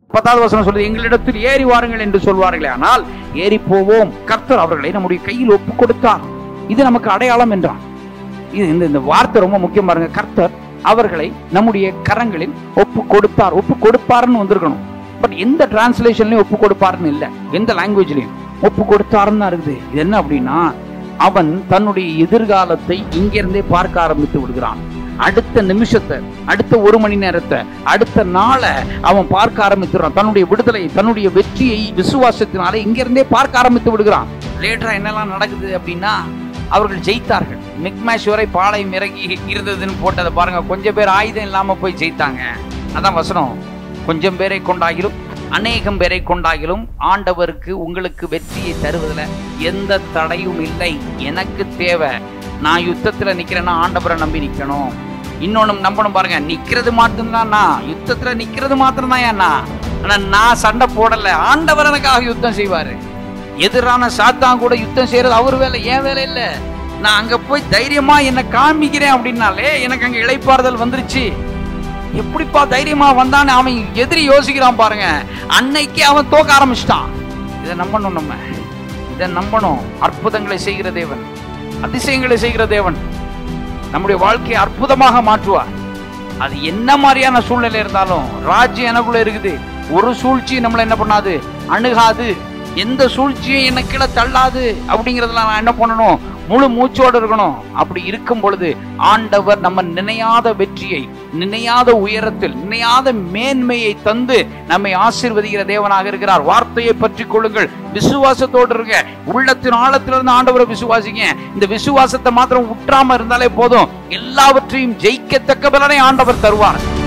பத்தாவது வசனம் சொல்லுது எங்களிடத்தில் ஏறி வாருங்கள் என்று சொல்வார்களே ஆனால் ஏறி போவோம் கர்த்தர் அவர்களை நம்முடைய கையில் ஒப்பு கொடுத்தார் இது நமக்கு அடையாளம் என்றான் இது இந்த இந்த வார்த்தை ரொம்ப முக்கியம் பாருங்க கர்த்தர் அவர்களை நம்முடைய கரங்களில் ஒப்பு கொடுத்தார் ஒப்பு கொடுப்பாருன்னு வந்திருக்கணும் பட் எந்த டிரான்ஸ்லேஷன்லயும் ஒப்பு கொடுப்பாருன்னு இல்ல எந்த லாங்குவேஜ்லயும் ஒப்பு கொடுத்தாருன்னு தான் இருக்குது இது என்ன அப்படின்னா அவன் தன்னுடைய எதிர்காலத்தை இங்கிருந்தே பார்க்க ஆரம்பித்து விடுகிறான் அடுத்த நிமிஷத்தை அடுத்த ஒரு மணி நேரத்தை அடுத்த நாளை அவன் பார்க்க ஆரம்பித்துறான் தன்னுடைய விடுதலை தன்னுடைய வெற்றியை விசுவாசத்தினாலே இங்கிருந்தே பார்க்க ஆரம்பித்து விடுகிறான் லேட்டரா என்னெல்லாம் நடக்குது அப்படின்னா அவர்கள் ஜெயித்தார்கள் மிக்மேஷ் வரை பாளையம் இறங்கி இருந்ததுன்னு போட்டதை பாருங்க கொஞ்சம் பேர் ஆயுதம் இல்லாம போய் ஜெயித்தாங்க அதான் வசனம் கொஞ்சம் பேரை கொண்டாகிலும் அநேகம் பேரை கொண்டாகிலும் ஆண்டவருக்கு உங்களுக்கு வெற்றியை தருவதுல எந்த தடையும் இல்லை எனக்கு தேவை நான் யுத்தத்துல நிக்கிறேன்னா ஆண்டவரை நம்பி நிக்கணும் இன்னொன்னு நம்பணும் பாருங்க நிக்கிறது மட்டும்தான் நான் யுத்தத்துல நிக்கிறது மாத்திரம் தான் ஏன்னா ஆனா நான் சண்டை போடல ஆண்டவர் எனக்காக யுத்தம் செய்வாரு எதிரான சாத்தான் கூட யுத்தம் செய்யறது அவர் வேலை ஏன் வேலை இல்ல நான் அங்க போய் தைரியமா என்ன காமிக்கிறேன் அப்படின்னாலே எனக்கு அங்க இளைப்பாறுதல் வந்துருச்சு எப்படிப்பா தைரியமா வந்தான்னு அவன் எதிரி யோசிக்கிறான் பாருங்க அன்னைக்கு அவன் தோக்க ஆரம்பிச்சிட்டான் இதை நம்பணும் நம்ம இதை நம்பணும் அற்புதங்களை செய்கிற தேவன் அதிசயங்களை செய்கிற தேவன் நம்முடைய வாழ்க்கையை அற்புதமாக மாற்றுவார் அது என்ன மாதிரியான சூழ்நிலை இருந்தாலும் ராஜ்யம் எனக்குள்ள இருக்குது ஒரு சூழ்ச்சி நம்மளை என்ன பண்ணாது அணுகாது எந்த சூழ்ச்சியும் என்ன கீழே தள்ளாது அப்படிங்கறதுல நான் என்ன பண்ணணும் முழு மூச்சோடு இருக்கணும் அப்படி இருக்கும் பொழுது ஆண்டவர் நம்ம நினையாத வெற்றியை நினையாத உயரத்தில் நினையாத மேன்மையை தந்து நம்மை ஆசீர்வதிக்கிற தேவனாக இருக்கிறார் வார்த்தையை பற்றி கொள்ளுங்கள் விசுவாசத்தோடு இருங்க உள்ளத்தின் ஆழத்திலிருந்து ஆண்டவரை விசுவாசிங்க இந்த விசுவாசத்தை மாத்திரம் உற்றாம இருந்தாலே போதும் எல்லாவற்றையும் ஜெயிக்கத்தக்க பலனை ஆண்டவர் தருவார்